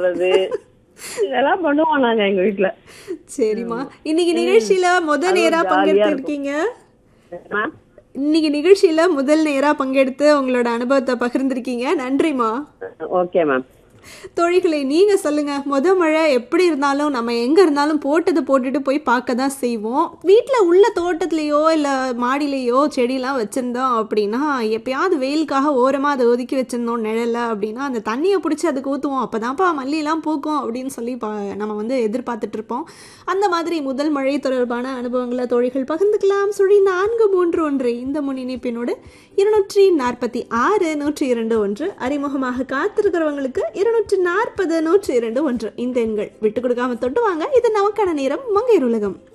விளையாடுறது இதெல்லாம் பண்ணுவோம் நாங்க எங்க வீட்டுல சரிம்மா இன்னைக்கு நிகழ்ச்சியில முத நேரா ஜாலியா பங்கெடுத்து இருக்கும். இருக்கீங்க ஆ? இன்னைக்கு நிகழ்ச்சியில முதல் நேரா பங்கெடுத்து உங்களோட அனுபவத்தை பகிர்ந்திருக்கீங்க நன்றிம்மா ஓகே மேம் தோழிகளே நீங்க சொல்லுங்க முத மழை எப்படி இருந்தாலும் நம்ம எங்க இருந்தாலும் போட்டது போட்டுட்டு போய் பார்க்க தான் செய்வோம் வீட்ல உள்ள தோட்டத்திலேயோ இல்ல மாடியிலேயோ செடியெல்லாம் வச்சிருந்தோம் அப்படின்னா எப்பயாவது வெயிலுக்காக ஓரமா அதை ஒதுக்கி வச்சிருந்தோம் நிழல்ல அப்படின்னா அந்த தண்ணியை பிடிச்சி அதுக்கு ஊற்றுவோம் அப்பதான்ப்பா மல்லியெல்லாம் பூக்கும் அப்படின்னு சொல்லி பா நம்ம வந்து எதிர்பார்த்துட்டு இருப்போம் அந்த மாதிரி முதல் மழை தொடர்பான அனுபவங்களை தோழிகள் பகிர்ந்துக்கலாம் சுழி நான்கு மூன்று ஒன்று இந்த முன்னிணைப்பினோடு இருநூற்றி நாற்பத்தி ஆறு நூற்றி இரண்டு ஒன்று அறிமுகமாக காத்திருக்கிறவங்களுக்கு இருநூற்றி நாற்பது நூற்றி இரண்டு ஒன்று இந்த எண்கள் விட்டு கொடுக்காம தொட்டு வாங்க இது நமக்கான நேரம் மங்கையர் உலகம்